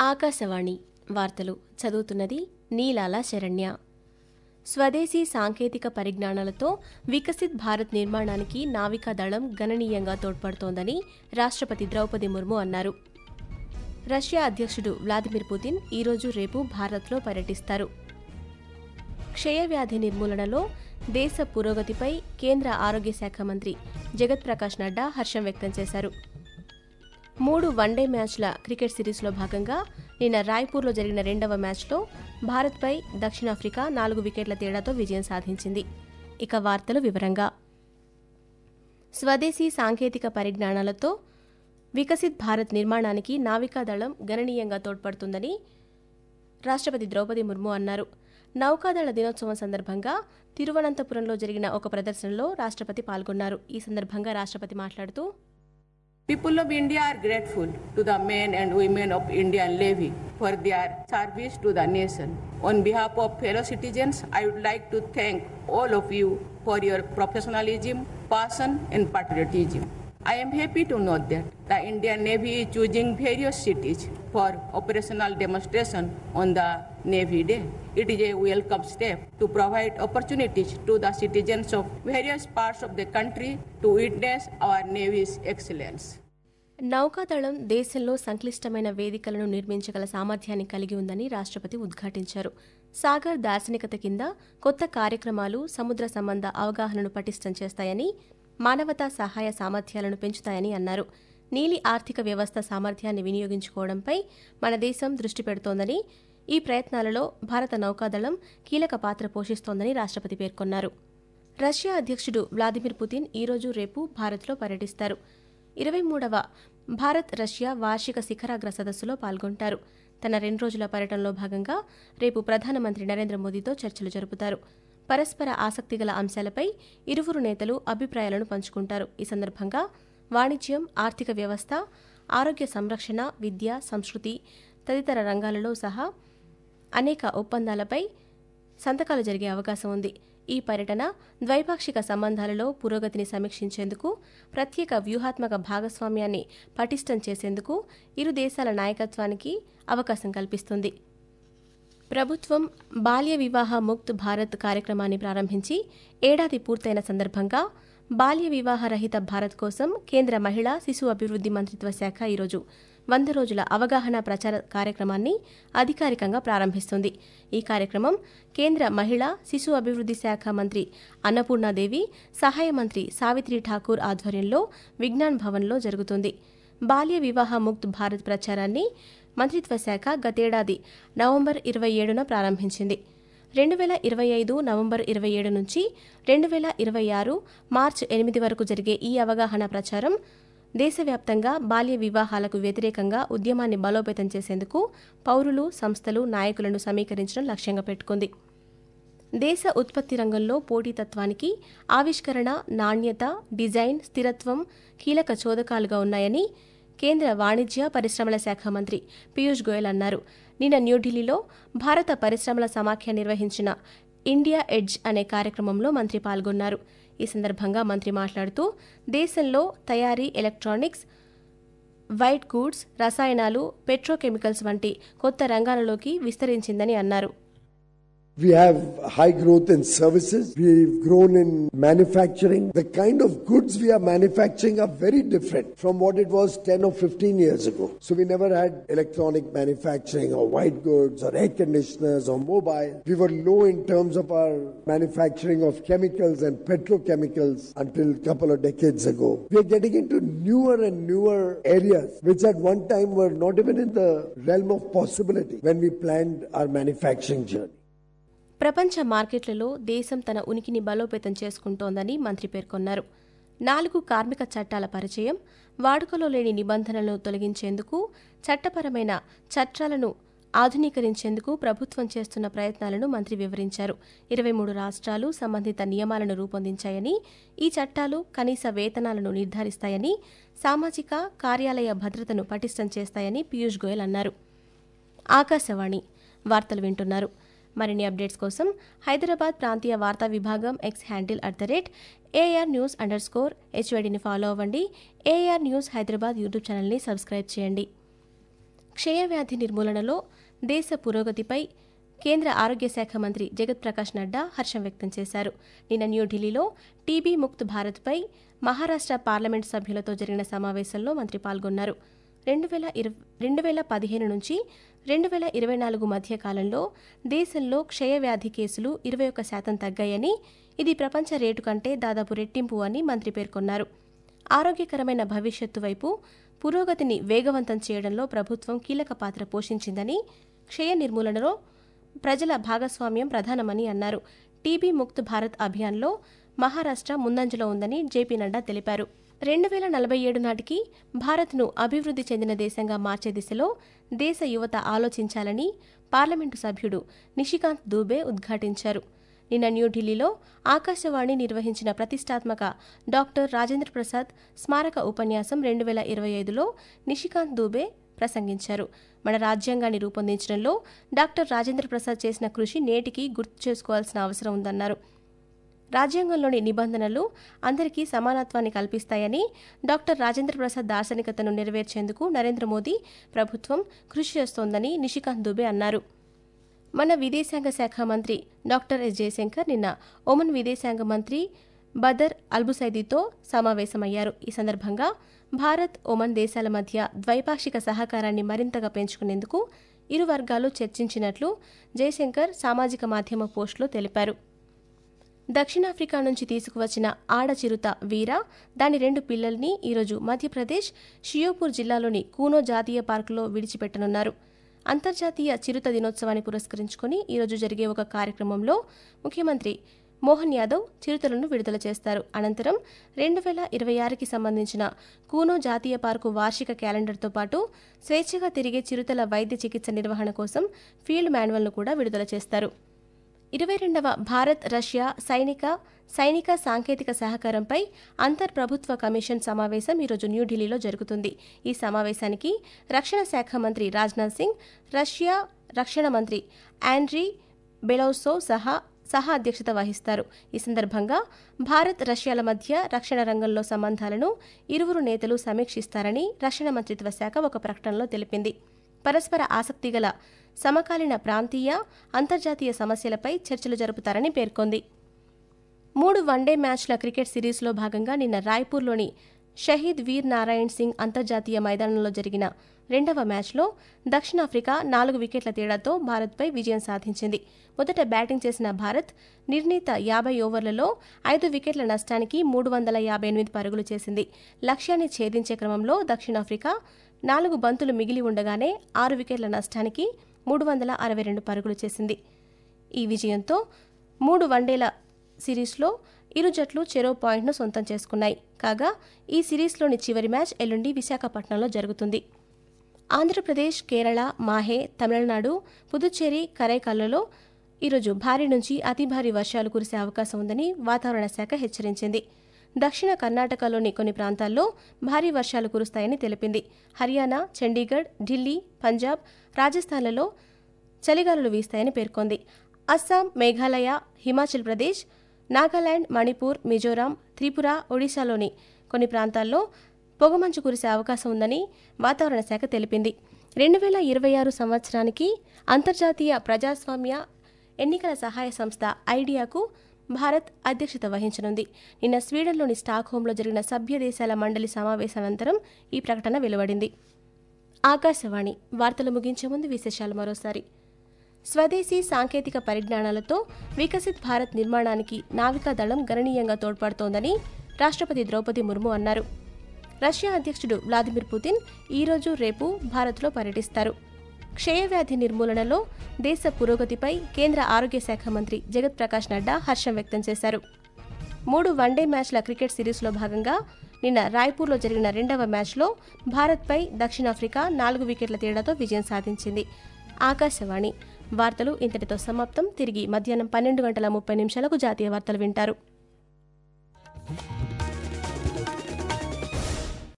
ఆకాశవాణి వార్తలు చదువుతున్నది నీలాల శరణ్య స్వదేశీ సాంకేతిక పరిజ్ఞానాలతో వికసిత్ భారత్ నిర్మాణానికి నావికా దళం గణనీయంగా తోడ్పడుతోందని రాష్ట్రపతి ద్రౌపది ముర్ము అన్నారు రష్యా అధ్యక్షుడు వ్లాదిమిర్ పుతిన్ ఈరోజు రేపు భారత్లో పర్యటిస్తారు క్షయవ్యాధి నిర్మూలనలో దేశ పురోగతిపై కేంద్ర ఆరోగ్య శాఖ మంత్రి జగత్ ప్రకాష్ నడ్డా హర్షం వ్యక్తం చేశారు మూడు వన్డే మ్యాచ్ల క్రికెట్ సిరీస్లో భాగంగా నిన్న రాయ్పూర్లో జరిగిన రెండవ మ్యాచ్లో భారత్పై దక్షిణాఫ్రికా నాలుగు వికెట్ల తేడాతో విజయం సాధించింది ఇక వార్తలు వివరంగా స్వదేశీ సాంకేతిక పరిజ్ఞానాలతో వికసిత్ భారత్ నిర్మాణానికి నావికాదళం గణనీయంగా తోడ్పడుతుందని రాష్ట్రపతి ద్రౌపది ముర్ము అన్నారు నౌకాదళ దినోత్సవం సందర్భంగా తిరువనంతపురంలో జరిగిన ఒక ప్రదర్శనలో రాష్ట్రపతి పాల్గొన్నారు ఈ సందర్భంగా రాష్ట్రపతి మాట్లాడుతూ People of India are grateful to the men and women of Indian Navy for their service to the nation. On behalf of fellow citizens, I would like to thank all of you for your professionalism, passion, and patriotism. I am happy to note that the Indian Navy is choosing various cities for operational demonstration on the Navy Day. It is a welcome step to provide opportunities to the citizens of various parts of the country to witness our Navy's excellence. నౌకాదళం దేశంలో సంక్లిష్టమైన వేదికలను నిర్మించగల సామర్థ్యాన్ని కలిగి ఉందని రాష్ట్రపతి ఉద్ఘాటించారు సాగర్ దార్శనికత కింద కొత్త కార్యక్రమాలు సముద్ర సంబంధ అవగాహనను పటిష్టం చేస్తాయని మానవతా సహాయ సామర్థ్యాలను పెంచుతాయని అన్నారు నీలి ఆర్థిక వ్యవస్థ సామర్థ్యాన్ని వినియోగించుకోవడంపై మన దేశం దృష్టి పెడుతోందని ఈ ప్రయత్నాలలో భారత నౌకాదళం కీలక పాత్ర పోషిస్తోందని రాష్ట్రపతి పేర్కొన్నారు రష్యా అధ్యక్షుడు వ్లాదిమిర్ పుతిన్ ఈరోజు రేపు భారత్లో పర్యటిస్తారు ఇరవై మూడవ భారత్ రష్యా వార్షిక శిఖరాగ్ర సదస్సులో పాల్గొంటారు తన రెండు రోజుల పర్యటనలో భాగంగా రేపు ప్రధానమంత్రి నరేంద్ర మోదీతో చర్చలు జరుపుతారు పరస్పర ఆసక్తిగల అంశాలపై ఇరువురు నేతలు అభిప్రాయాలను పంచుకుంటారు ఈ సందర్భంగా వాణిజ్యం ఆర్థిక వ్యవస్థ ఆరోగ్య సంరక్షణ విద్య సంస్కృతి తదితర రంగాలలో సహా అనేక ఒప్పందాలపై సంతకాలు జరిగే అవకాశం ఉంది ఈ పర్యటన ద్వైపాక్షిక సంబంధాలలో పురోగతిని సమీక్షించేందుకు ప్రత్యేక వ్యూహాత్మక భాగస్వామ్యాన్ని పటిష్టం చేసేందుకు ఇరు దేశాల నాయకత్వానికి అవకాశం కల్పిస్తుంది ప్రభుత్వం బాల్య వివాహ ముక్త్ భారత్ కార్యక్రమాన్ని ప్రారంభించి ఏడాది పూర్తయిన సందర్భంగా బాల్య వివాహ రహిత భారత్ కోసం కేంద్ర మహిళా శిశు అభివృద్ధి మంత్రిత్వ శాఖ ఈరోజు వంద రోజుల అవగాహన ప్రచార కార్యక్రమాన్ని అధికారికంగా ప్రారంభిస్తుంది ఈ కార్యక్రమం కేంద్ర మహిళా శిశు అభివృద్ధి శాఖ మంత్రి అన్నపూర్ణాదేవి సహాయ మంత్రి సావిత్రి ఠాకూర్ ఆధ్వర్యంలో విజ్ఞాన్ భవన్లో జరుగుతుంది బాల్య వివాహ ముక్త్ భారత్ ప్రచారాన్ని మంత్రిత్వ శాఖ గతేడాది నవంబర్ ఇరవై ఏడున ప్రారంభించింది రెండు వేల ఇరవై ఐదు నవంబర్ ఇరవై ఏడు నుంచి రెండు వేల ఇరవై ఆరు మార్చి ఎనిమిది వరకు జరిగే ఈ అవగాహన ప్రచారం దేశవ్యాప్తంగా బాల్య వివాహాలకు వ్యతిరేకంగా ఉద్యమాన్ని బలోపేతం చేసేందుకు పౌరులు సంస్థలు నాయకులను సమీకరించడం లక్ష్యంగా పెట్టుకుంది దేశ ఉత్పత్తి రంగంలో పోటీతత్వానికి ఆవిష్కరణ నాణ్యత డిజైన్ స్థిరత్వం కీలక చోదకాలుగా ఉన్నాయని కేంద్ర వాణిజ్య పరిశ్రమల శాఖ మంత్రి పీయూష్ గోయల్ అన్నారు నిన్న న్యూఢిల్లీలో భారత పరిశ్రమల సమాఖ్య నిర్వహించిన ఇండియా ఎడ్జ్ అనే కార్యక్రమంలో మంత్రి పాల్గొన్నారు ఈ సందర్భంగా మంత్రి మాట్లాడుతూ దేశంలో తయారీ ఎలక్ట్రానిక్స్ వైట్ గూడ్స్ రసాయనాలు పెట్రోకెమికల్స్ వంటి కొత్త రంగాలలోకి విస్తరించిందని అన్నారు We have high growth in services. We've grown in manufacturing. The kind of goods we are manufacturing are very different from what it was 10 or 15 years ago. So we never had electronic manufacturing or white goods or air conditioners or mobile. We were low in terms of our manufacturing of chemicals and petrochemicals until a couple of decades ago. We are getting into newer and newer areas which at one time were not even in the realm of possibility when we planned our manufacturing journey. ప్రపంచ మార్కెట్లలో దేశం తన ఉనికిని బలోపేతం చేసుకుంటోందని మంత్రి పేర్కొన్నారు నాలుగు కార్మిక చట్టాల పరిచయం వాడుకలో లేని నిబంధనలను తొలగించేందుకు చట్టపరమైన చట్టాలను ఆధునీకరించేందుకు ప్రభుత్వం చేస్తున్న ప్రయత్నాలను మంత్రి వివరించారు ఇరవై మూడు రాష్ట్రాలు సంబంధిత నియమాలను రూపొందించాయని ఈ చట్టాలు కనీస వేతనాలను నిర్ధారిస్తాయని సామాజిక కార్యాలయ భద్రతను పటిష్టం చేస్తాయని పీయూష్ గోయల్ అన్నారు ఆకాశవాణి వార్తలు వింటున్నారు మరిన్ని అప్డేట్స్ కోసం హైదరాబాద్ ప్రాంతీయ వార్తా విభాగం X handle at the rate AR news underscore హెచ్వైడిని ఫాలో అవ్వండి ఏఆర్ న్యూస్ హైదరాబాద్ యూట్యూబ్ ఛానల్ని సబ్స్క్రైబ్ చేయండి క్షయవ్యాధి నిర్మూలనలో దేశ పురోగతిపై కేంద్ర ఆరోగ్య శాఖ మంత్రి జగత్ ప్రకాష్ నడ్డా హర్షం వ్యక్తం చేశారు నిన్న న్యూఢిల్లీలో టీబీ ముక్త్ భారత్పై మహారాష్ట్ర పార్లమెంట్ సభ్యులతో జరిగిన సమావేశంలో మంత్రి పాల్గొన్నారు రెండు వేల ఇరవై రెండు వేల పదిహేను నుంచి రెండు వేల ఇరవై నాలుగు మధ్య కాలంలో దేశంలో క్షయవ్యాధి కేసులు ఇరవై ఒక్క శాతం తగ్గాయని ఇది ప్రపంచ రేటు కంటే దాదాపు రెట్టింపు అని మంత్రి పేర్కొన్నారు ఆరోగ్యకరమైన భవిష్యత్తు వైపు పురోగతిని వేగవంతం చేయడంలో ప్రభుత్వం కీలక పాత్ర పోషించిందని క్షయ నిర్మూలనలో ప్రజల భాగస్వామ్యం ప్రధానమని అన్నారు టీబీ ముక్త్ భారత్ అభియాన్లో మహారాష్ట్ర ముందంజలో ఉందని జేపీ నడ్డా తెలిపారు రెండు వేల నలభై ఏడు నాటికి భారత్ను అభివృద్ధి చెందిన దేశంగా మార్చే దిశలో దేశ యువత ఆలోచించాలని పార్లమెంటు సభ్యుడు నిషికాంత్ దూబే ఉద్ఘాటించారు నిన్న న్యూఢిల్లీలో ఆకాశవాణి నిర్వహించిన ప్రతిష్టాత్మక డాక్టర్ రాజేంద్ర ప్రసాద్ స్మారక ఉపన్యాసం రెండు వేల ఇరవై ఐదులో నిషికాంత్ దూబే ప్రసంగించారు మన రాజ్యాంగాన్ని రూపొందించడంలో డాక్టర్ రాజేంద్ర ప్రసాద్ చేసిన కృషి నేటికి గుర్తు చేసుకోవాల్సిన అవసరం ఉందన్నారు రాజ్యాంగంలోని నిబంధనలు అందరికీ సమానత్వాన్ని కల్పిస్తాయని డాక్టర్ రాజేంద్ర ప్రసాద్ దార్శనికతను నెరవేర్చేందుకు నరేంద్ర మోదీ ప్రభుత్వం కృషి చేస్తోందని నిషికాంత్ దుబే అన్నారు మన విదేశాంగ శాఖ మంత్రి డాక్టర్ ఎస్ జయశంకర్ నిన్న ఒమన్ విదేశాంగ మంత్రి బదర్ అల్బుసైదీతో సమావేశమయ్యారు ఈ సందర్భంగా భారత్ ఒమన్ దేశాల మధ్య ద్వైపాక్షిక సహకారాన్ని మరింతగా పెంచుకునేందుకు ఇరు వర్గాలు చర్చించినట్లు జయశంకర్ సామాజిక మాధ్యమ పోస్టులో తెలిపారు దక్షిణాఫ్రికా నుంచి తీసుకువచ్చిన ఆడ చిరుత వీర దాని రెండు పిల్లల్ని ఈరోజు మధ్యప్రదేశ్ షియోపూర్ జిల్లాలోని కూనో జాతీయ పార్కులో విడిచిపెట్టనున్నారు అంతర్జాతీయ చిరుత దినోత్సవాన్ని పురస్కరించుకుని ఈరోజు జరిగే ఒక కార్యక్రమంలో ముఖ్యమంత్రి మోహన్ యాదవ్ చిరుతలను విడుదల చేస్తారు అనంతరం రెండు వేల ఇరవై ఆరుకి సంబంధించిన కూనో జాతీయ పార్కు వార్షిక క్యాలెండర్తో పాటు స్వేచ్ఛగా తిరిగే చిరుతల వైద్య చికిత్స నిర్వహణ కోసం ఫీల్డ్ మాన్యువల్ను కూడా విడుదల చేస్తారు ఇరవై రెండవ భారత్ రష్యా సైనిక సైనిక సాంకేతిక సహకారంపై అంతర్ప్రభుత్వ కమిషన్ సమావేశం ఈరోజు న్యూఢిల్లీలో జరుగుతుంది ఈ సమావేశానికి రక్షణ శాఖ మంత్రి రాజ్నాథ్ సింగ్ రష్యా రక్షణ మంత్రి ఆండ్రీ బెలౌసో సహా సహా అధ్యక్షత వహిస్తారు ఈ సందర్భంగా భారత్ రష్యాల మధ్య రక్షణ రంగంలో సంబంధాలను ఇరువురు నేతలు సమీక్షిస్తారని రక్షణ మంత్రిత్వ శాఖ ఒక ప్రకటనలో తెలిపింది పరస్పర ఆసక్తిగల సమకాలీన ప్రాంతీయ అంతర్జాతీయ సమస్యలపై చర్చలు జరుపుతారని పేర్కొంది మూడు వన్డే మ్యాచ్ల క్రికెట్ సిరీస్లో భాగంగా నిన్న రాయ్పూర్లోని షహీద్ వీర్ నారాయణ్ సింగ్ అంతర్జాతీయ మైదానంలో జరిగిన రెండవ మ్యాచ్లో దక్షిణాఫ్రికా నాలుగు వికెట్ల తేడాతో భారత్పై విజయం సాధించింది మొదట బ్యాటింగ్ చేసిన భారత్ నిర్ణీత యాభై ఓవర్లలో ఐదు వికెట్ల నష్టానికి మూడు వందల యాభై ఎనిమిది పరుగులు చేసింది లక్ష్యాన్ని ఛేదించే క్రమంలో దక్షిణాఫ్రికా నాలుగు బంతులు మిగిలి ఉండగానే ఆరు వికెట్ల నష్టానికి మూడు వందల అరవై రెండు పరుగులు చేసింది ఈ విజయంతో మూడు వన్డేల సిరీస్లో ఇరు జట్లు చెరో పాయింట్ను సొంతం చేసుకున్నాయి కాగా ఈ సిరీస్లోని చివరి మ్యాచ్ ఎల్లుండి విశాఖపట్నంలో జరుగుతుంది ఆంధ్రప్రదేశ్ కేరళ మాహే తమిళనాడు పుదుచ్చేరి కరైకల్లలో ఈరోజు భారీ నుంచి అతి భారీ వర్షాలు కురిసే అవకాశం ఉందని వాతావరణ శాఖ హెచ్చరించింది దక్షిణ కర్ణాటకలోని కొన్ని ప్రాంతాల్లో భారీ వర్షాలు కురుస్తాయని తెలిపింది హర్యానా చండీగఢ్ ఢిల్లీ పంజాబ్ రాజస్థాన్లలో చలిగాలులు వీస్తాయని పేర్కొంది అస్సాం మేఘాలయ హిమాచల్ ప్రదేశ్ నాగాలాండ్ మణిపూర్ మిజోరాం త్రిపుర ఒడిశాలోని కొన్ని ప్రాంతాల్లో పొగమంచు కురిసే అవకాశం ఉందని వాతావరణ శాఖ తెలిపింది రెండు వేల ఇరవై ఆరు సంవత్సరానికి అంతర్జాతీయ ప్రజాస్వామ్య ఎన్నికల సహాయ సంస్థ ఐడియాకు భారత్ అధ్యక్షత వహించనుంది నిన్న స్వీడన్లోని స్టాక్హోమ్లో జరిగిన సభ్య దేశాల మండలి సమావేశానంతరం ఈ ప్రకటన వెలువడింది ఆకాశవాణి వార్తలు ముగించే ముందు విశేషాలు మరోసారి స్వదేశీ సాంకేతిక పరిజ్ఞానాలతో వికసిత్ భారత్ నిర్మాణానికి నావికాదళం గణనీయంగా తోడ్పడుతోందని రాష్ట్రపతి ద్రౌపది ముర్ము అన్నారు రష్యా అధ్యక్షుడు వ్లాదిమిర్ పుతిన్ ఈరోజు రేపు భారత్లో పర్యటిస్తారు క్షయవ్యాధి నిర్మూలనలో దేశ పురోగతిపై కేంద్ర ఆరోగ్య శాఖ మంత్రి జగత్ ప్రకాష్ నడ్డా హర్షం వ్యక్తం చేశారు మూడు వన్డే మ్యాచ్ల క్రికెట్ సిరీస్లో భాగంగా నిన్న రాయ్పూర్లో జరిగిన రెండవ మ్యాచ్లో భారత్పై దక్షిణాఫ్రికా నాలుగు వికెట్ల తేడాతో విజయం సాధించింది ఆకాశవాణి వార్తలు ఇంతటితో సమాప్తం తిరిగి మధ్యాహ్నం పన్నెండు గంటల ముప్పై నిమిషాలకు జాతీయ వార్తలు వింటారు